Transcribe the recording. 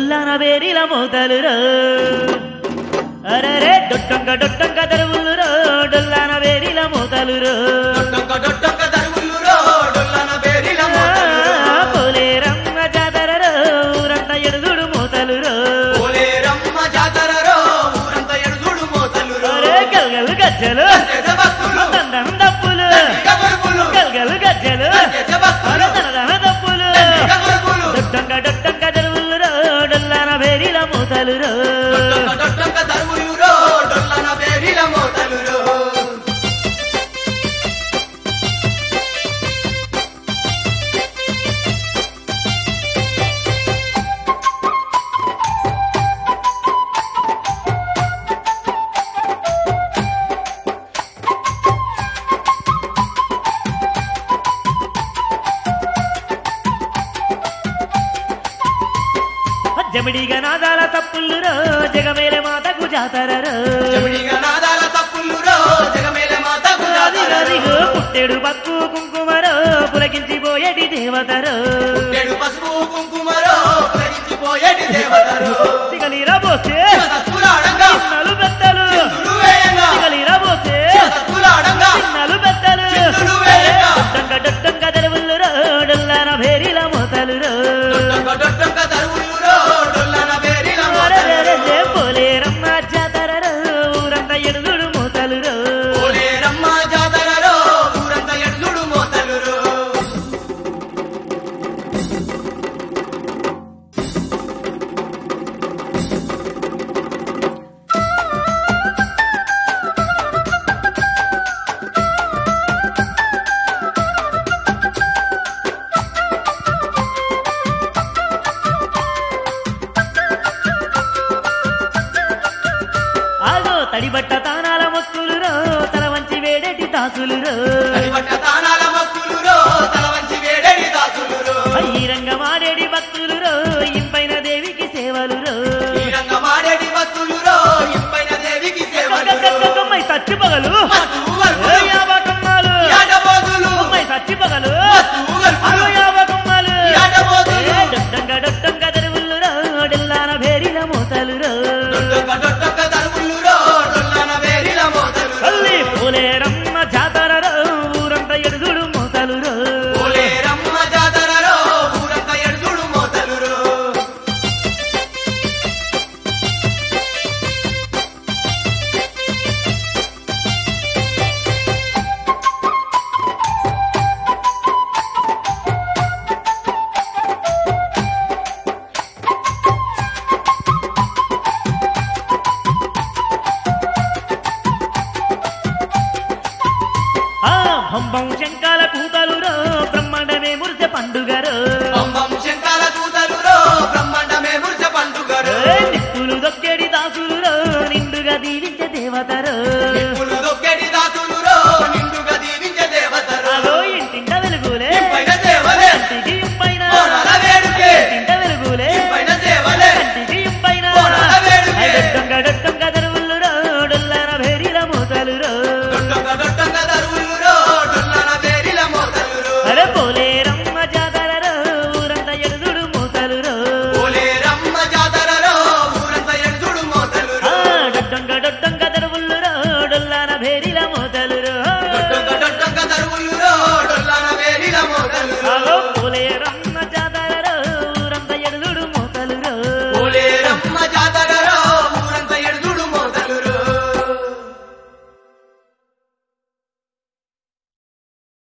డొల్లాన వేరిల మోతలు రో అరరే డొట్టంక డొట్టంక దరువులు రో డొల్లాన వేరిల మోతలు రో డొట్టొక్క డొట్టొక్క దరువులు రో, డొల్లన బేరిల మోతలు రో. పోలేరమ్మ జాతర రో ఊరంతా ఎడుదుడు మోతలు రో పోలేరమ్మ జాతరరో, ఊరంతా ఎడుదుడు మోతలు రో. అరే గల్గలు గజ్జలు చేసే భక్తులు, దండం దప్పులు ఇక కొరుకులు, గల్గలు గజ్జలు చేసే భక్తులు, దనదన దప్పులు ఇక కొరుకులు. డొట్టంక డొట్టంక దరువులు రో డొల్లాన వేరిల మోతలు రో డొట్టొక్క డొట్టొక్క దరువులు రో, డొల్లన బేరిల మోతలు రో. జమిడిగా నాదాల తప్పులు రో జగమేలే మాతకు జాతర రో చెవిడిగా నాదాల తప్పులు రో, జగమేలే మాతకు జాతర రో. అదిగదిగో పుట్టెడు పక్కు కుంకుమరో పులకించిపోయేటి దేవతరో ఏడు పసుపు కుంకుమరో, ప్రవహించిపోయేటి దేవతరో. సిగలీరా పోసే శివసత్తులాడంగా, చిన్నలు పెద్దలు చిందులు వేయంగా, సిగలీరా పోసే శివసత్తులాడంగా, చిన్నలు పెద్దలు చిందులు వేయంగా. డొట్టంక డొట్టంక దరువులు రో డొల్లాన భేరిల మోతలు రో డొట్టొక్క డొట్టొక్క దరువులు రో, డొల్లన బేరిల మోతలు రో. అరెరెరె పోలేరమ్మ జాతర రో ఊరంతా ఎడుగుడు మోతలు రో పోలేరమ్మ జాతరలో ఊరంతా ఎడ్లుడు మోతలు రో. ఆగో తడిబట్ట తానాల మొక్కులు రో తల వంచి వేడేటి దాసులు రో తడిబట్ట తానాల మక్కులు రో, తల వంచి వేడేడి దాసులు రో. ఈ రంగమాడేడి భక్తులు రో ఇంపైన దేవికి సేవలు రో ఈ రంగమాడేటి భక్తులు రో, ఇంపైన దేవికి సేవలు రో. కమ్మై సచ్చి పగలు మత్తు ఊగల్పులు, యాభకమ్మాలు యాటబోతులు, అమ్మాయి సచ్చి పగలు మత్తు ఊగల్పులు, యాభకమ్మాలు యాటబోతులు. డొట్టంగ డొట్టంగ దరువులు రో డెల్లాన భేరిల మోతలు రో డొట్టొక్క డొట్టొక్క దరువులు రో, డొల్లన బేరిల మోతలు రో. తల్లి పోలేరమ్మ జాతర రో ఊరంతా ఎడుగుడు మోతలు రో పోలేరమ్మ జాతరలో ఊరంతా ఎడ్లుడు మోతలు రో. ఆ హంబం శంకాల కూతలు రో బ్రహ్మాండమే మురిసె పండుగ రో పంబం శంకాల దూతలు రో, బ్రహ్మాండమే మురిసె పండుగ రో. నిప్పులు దొక్కేడి దాసులు రో నిండుగా దీవించే దేవతరో నిప్పులు దొక్కేటి దాసులు రో, నిండుగా దీవించే దేవతరో. అదో ఇంటింట వెలుగులే ఇంపైన సేవలే, కంటికి ఇంపైన బోనాల వేడుకే. ఇంటింట వెలుగులే ఇంపైన సేవలే, కంటికి ఇంపైన బోనాల వేడుకే. డొట్టంగ డొట్టంగ దరువులు రో డొల్లాన భేరిల మోతలు రో డొట్టొక్క డొట్టొక్క దరువులు రో, డొల్లన బేరిల మోతలు రో. అరే పోలేరమ్మ జాతర రో ఊరంతా ఎడుదుడు మోతలు రో పోలేరమ్మ జాతరలో ఊరంతా ఎడ్లుడు మోతలు ఆ రో. డొట్టంగ డొట్టంగ దరువులు రో డొల్లాన భేరిల